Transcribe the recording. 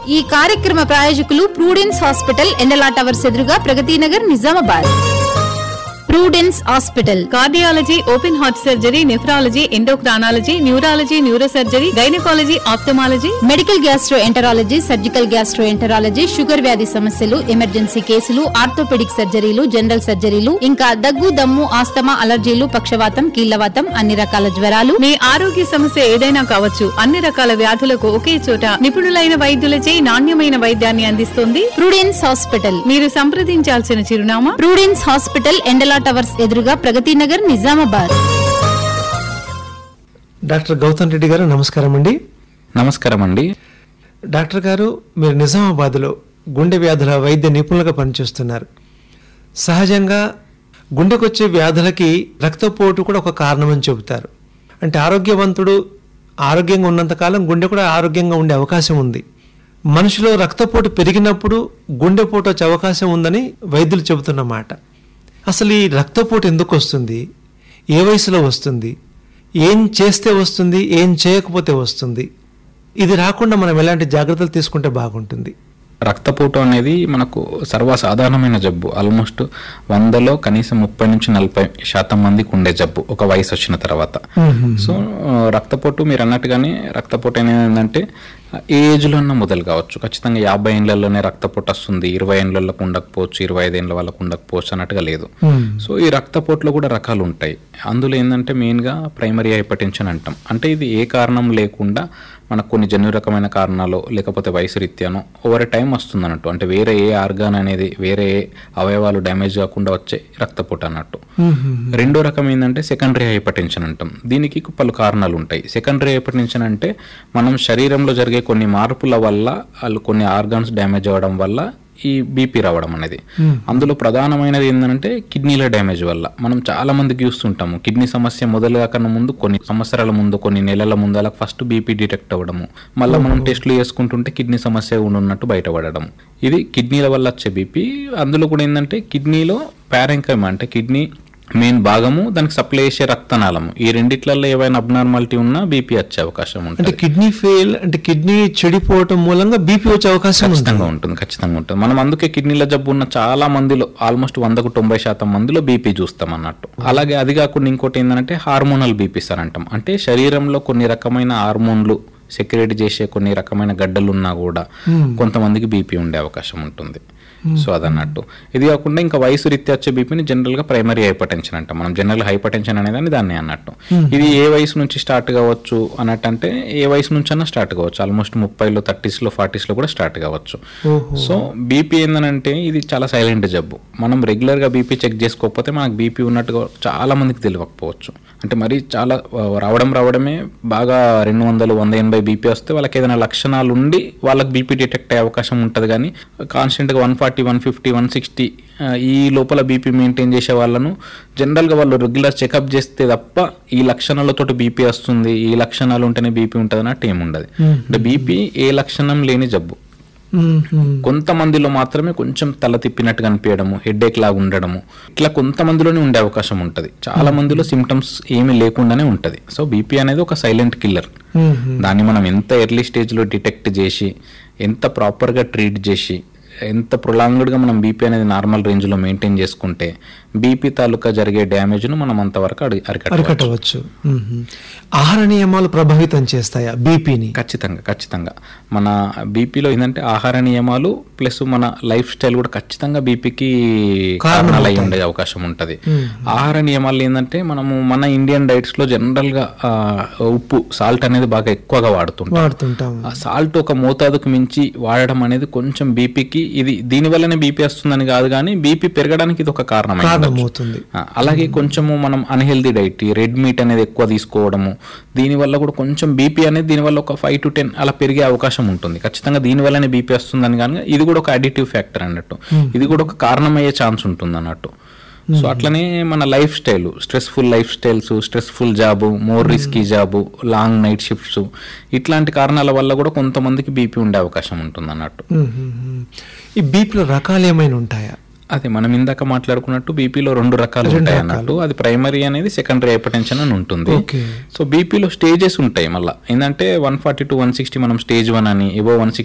ఈ కార్యక్రమ ప్రాయోజకులు ప్రూడెన్స్ హాస్పిటల్ ఎండలా టవర్స్ ఎదురుగా Pragathi Nagar Nizamabad Prudence hospital cardiology open heart surgery nephrology endocrinology neurology neurosurgery gynaecology ophthalmology medical gastroenterology surgical gastroenterology sugar వ్యాధి సమస్యలు emergency కేసులు ఆర్థోపెడిక్ సర్జరీలు జనరల్ సర్జరీలు ఇంకా దగ్గు దమ్ము ఆస్తమా అలర్జీలు పక్షవాతం కీళ్లవాతం అన్ని రకాల జ్వరాలు మీ ఆరోగ్య సమస్య ఏదైనా కావచ్చు అన్ని రకాల వ్యాధులకు ఒకే చోట నిపుణులైన వైద్యులచే నాణ్యమైన వైద్యాన్ని అందిస్తుంది ప్రూడెన్స్ హాస్పిటల్ మీరు సంప్రదించాల్సిన చిరునామా ప్రూడెన్స్ హాస్పిటల్ ఎండలా టవర్స్ ఎదురుగా ప్రగతి నగర్ నిజామాబాద్ డాక్టర్ గౌతమ్ రెడ్డి గారు నమస్కారం అండి నమస్కారం అండి డాక్టర్ గారు మీరు నిజామాబాద్లో గుండె వ్యాధుల వైద్య నిపుణులుగా పనిచేస్తున్నారు సహజంగా గుండెకొచ్చే వ్యాధులకి రక్తపోటు కూడా ఒక కారణమని చెబుతారు అంటే ఆరోగ్యవంతుడు ఆరోగ్యంగా ఉన్నంతకాలం గుండె కూడా ఆరోగ్యంగా ఉండే అవకాశం ఉంది మనిషిలో రక్తపోటు పెరిగినప్పుడు గుండెపోటు వచ్చే అవకాశం ఉందని వైద్యులు చెబుతున్నమాట అసలు ఈ రక్తపోటు ఎందుకు వస్తుంది ఏ వయసులో వస్తుంది ఏం చేస్తే వస్తుంది ఏం చేయకపోతే వస్తుంది ఇది రాకుండా మనం ఎలాంటి జాగ్రత్తలు తీసుకుంటే బాగుంటుంది రక్తపోటు అనేది మనకు సర్వసాధారణమైన జబ్బు ఆల్మోస్ట్ వందలో కనీసం ముప్పై నుంచి నలభై శాతం మందికి ఉండే జబ్బు ఒక వయసు వచ్చిన తర్వాత సో ఆ, రక్తపోటు మీరు అన్నట్టుగానే రక్తపోటు అనేది ఏంటంటే ఏజ్లో ఉన్న మొదలు కావచ్చు ఖచ్చితంగా యాభై ఏళ్ళలోనే రక్తపోటు వస్తుంది ఇరవై ఏళ్ళకి ఉండకపోవచ్చు ఇరవై ఐదు ఏళ్ళ వాళ్ళకు ఉండకపోవచ్చు అన్నట్టుగా లేదు సో ఈ రక్తపోటులో కూడా రకాలు ఉంటాయి అందులో ఏంటంటే మెయిన్గా ప్రైమరీ హైపర్టెన్షన్ అంటాం అంటే ఇది ఏ కారణం లేకుండా మనకు కొన్ని జన్యు రకమైన కారణాలు లేకపోతే వయసు రీత్యానో ఓవర్ టైం వస్తుంది అన్నట్టు అంటే వేరే ఏ ఆర్గాన్ అనేది వేరే ఏ అవయవాలు డ్యామేజ్ కాకుండా వచ్చే రక్తపోటు అన్నట్టు రెండో రకం ఏంటంటే సెకండరీ హైపర్టెన్షన్ అంటాం దీనికి పలు కారణాలు ఉంటాయి సెకండరీ హైపర్టెన్షన్ అంటే మనం శరీరంలో జరిగే కొన్ని మార్పుల వల్ల వాళ్ళు కొన్ని ఆర్గాన్స్ డ్యామేజ్ అవ్వడం వల్ల ఈ బీపీ రావడం అనేది అందులో ప్రధానమైనది ఏంటంటే కిడ్నీల డ్యామేజ్ వల్ల మనం చాలా మందికి చూస్తుంటాము కిడ్నీ సమస్య మొదలు కాకన్నా ముందు కొన్ని సంవత్సరాల ముందు కొన్ని నెలల ముందు అలా ఫస్ట్ బీపీ డిటెక్ట్ అవ్వడము మళ్ళీ మనం టెస్టులు చేసుకుంటుంటే కిడ్నీ సమస్య ఉన్నట్టు బయటపడడం ఇది కిడ్నీల వల్ల వచ్చే బీపీ అందులో కూడా ఏంటంటే కిడ్నీలో ప్యారెంకైమ్ అంటే కిడ్నీ మెయిన్ భాగము దానికి సప్లై చేసే రక్తనాళము ఈ రెండిట్లలో ఏవైనా అబ్నార్మాలిటీ ఉన్నా బీపీ వచ్చే అవకాశం అంటే ఉంటుంది కిడ్నీ ఫెయిల్ అంటే కిడ్నీ చెడిపోవటం మూలంగా బీపీ వచ్చే అవకాశం ఉంది ఖచ్చితంగా ఉంటుంది ఖచ్చితంగా ఉంటుంది మనం అందుకే కిడ్నీల జబ్బు ఉన్న చాలా మందిలో ఆల్మోస్ట్ వందకు తొంభై శాతం మందిలో బీపీ చూస్తాం అన్నట్టు అలాగే అది కాకుండా ఇంకోటి ఏంటంటే హార్మోనల్ బీపీస్ అని అంటాం అంటే శరీరంలో కొన్ని రకమైన హార్మోన్లు సెక్రేట్ చేసే కొన్ని రకమైన గడ్డలు ఉన్నా కూడా కొంతమందికి బీపీ ఉండే అవకాశం ఉంటుంది సో అదన్నట్టు ఇది కాకుండా ఇంకా వయసు రీత్యా వచ్చే బీపీని జనరల్ గా ప్రైమరీ హైపర్ టెన్షన్ అంటాం మనం జనరల్ హైపర్ టెన్షన్ అనేదాన్ని దాన్ని అన్నట్టు ఇది ఏ వయసు నుంచి స్టార్ట్ కావచ్చు అన్నట్టు అంటే ఏ వయసు నుంచి అన్నా స్టార్ట్ కావచ్చు ఆల్మోస్ట్ ముప్పైలో థర్టీస్లో ఫార్టీస్లో కూడా స్టార్ట్ కావచ్చు సో బీపీ ఏందనంటే ఇది చాలా సైలెంట్ జబ్బు మనం రెగ్యులర్గా బీపీ చెక్ చేసుకోకపోతే మనకు బీపీ ఉన్నట్టుగా చాలా మందికి తెలియకపోవచ్చు అంటే మరి చాలా ఆ, రావడం రావడమే బాగా రెండు వందలు వంద ఎనభై బీపీ వస్తే వాళ్ళకి ఏదైనా లక్షణాలు ఉండి వాళ్ళకి బీపీ డిటెక్ట్ అయ్యే అవకాశం ఉంటుంది కానీ కాన్స్టెంట్గా one forty one fifty one sixty ఈ లోపల బీపీ మెయింటైన్ చేసే వాళ్ళను జనరల్గా వాళ్ళు రెగ్యులర్ చెకప్ చేస్తే తప్ప ఈ లక్షణాలతోటి బీపీ వస్తుంది ఈ లక్షణాలు ఉంటేనే బీపీ ఉంటుంది అన్నట్టు ఏమి ఉండదు అంటే బీపీ ఏ లక్షణం లేని జబ్బు కొంతమందిలో మాత్రమే కొంచెం తల తిప్పినట్టుగా అనిపించడము హెడేక్ లాగా ఉండడము ఇట్లా కొంతమందిలోనే ఉండే అవకాశం ఉంటుంది చాలా మందిలో సిమ్టమ్స్ ఏమీ లేకుండానే ఉంటుంది సో బీపీ అనేది ఒక సైలెంట్ కిల్లర్ దాన్ని మనం ఎంత ఎర్లీ స్టేజ్లో డిటెక్ట్ చేసి ఎంత ప్రాపర్గా ట్రీట్ చేసి ఎంత ప్రొలాంగ్డ్గా మనం బీపీ అనేది నార్మల్ రేంజ్లో మెయింటైన్ చేసుకుంటే బీపీ తాలూకా జరిగే డ్యామేజ్ను మనం అంతవరకు అడి అరికట్టవచ్చు అరికట్టవచ్చు మ్మ్. ఆహార నియమాలు ప్రభావితం చేస్తాయా బీపీని ఖచ్చితంగా ఖచ్చితంగా మన బీపీలో ఏంటంటే ఆహార నియమాలు ప్లస్ మన లైఫ్ స్టైల్ కూడా ఖచ్చితంగా బీపీకి కారణాలు అయి ఉండే అవకాశం ఉంటుంది ఆహార నియమాలు ఏంటంటే మనము మన ఇండియన్ డైట్స్ లో జనరల్ గా ఆ, ఉప్పు సాల్ట్ అనేది బాగా ఎక్కువగా వాడుతుంటాం వాడుతుంటాం ఆ సాల్ట్ ఒక మోతాదుకు మించి వాడడం అనేది కొంచెం బీపీకి ఇది దీని వల్లనే బీపీ వస్తుందని కాదు కానీ బీపీ పెరగడానికి ఇది ఒక కారణం అయి ఉండొచ్చు. కారణమవుతుంది ఆ, అలాగే కొంచెము మనం అన్హెల్దీ డైట్ రెడ్ మీట్ అనేది ఎక్కువ తీసుకోవడము దీనివల్ల కూడా కొంచెం బీపీ అనేది దీనివల్ల ఒక ఫైవ్ టు టెన్ అలా పెరిగే అవకాశం ఉంటుంది ఖచ్చితంగా దీని వల్లనే బీపీ వస్తుందని కానీ ఇది కూడా ఒక అడిటివ్ ఫ్యాక్టర్ అన్నట్టు ఇది కూడా ఒక కారణమయ్యే ఛాన్స్ ఉంటుంది అన్నట్టు సో అట్లనే మన lifestyle stressful lifestyles stressful job more risky job long night shifts ఇట్లాంటి కారణాల వల్ల కూడా కొంతమందికి బీపీ ఉండే అవకాశం ఉంటుంది అన్నట్టు మ్మ్, మ్మ్. ఈ బీపీలో రకాలు ఏమైనా ఉంటాయా అదే మనం ఇందాక మాట్లాడుకున్నట్టు బీపీలో రెండు రకాలు ఉంటాయి అన్నట్టు అది ప్రైమరీ అనేది సెకండరీ హైపర్టెన్షన్ అని ఉంటుంది ఓకే సో బీపీలో స్టేజెస్ ఉంటాయి మళ్ళీ ఏంటంటే one forty to one sixty మనం స్టేజ్ వన్ అని ఏవో వన్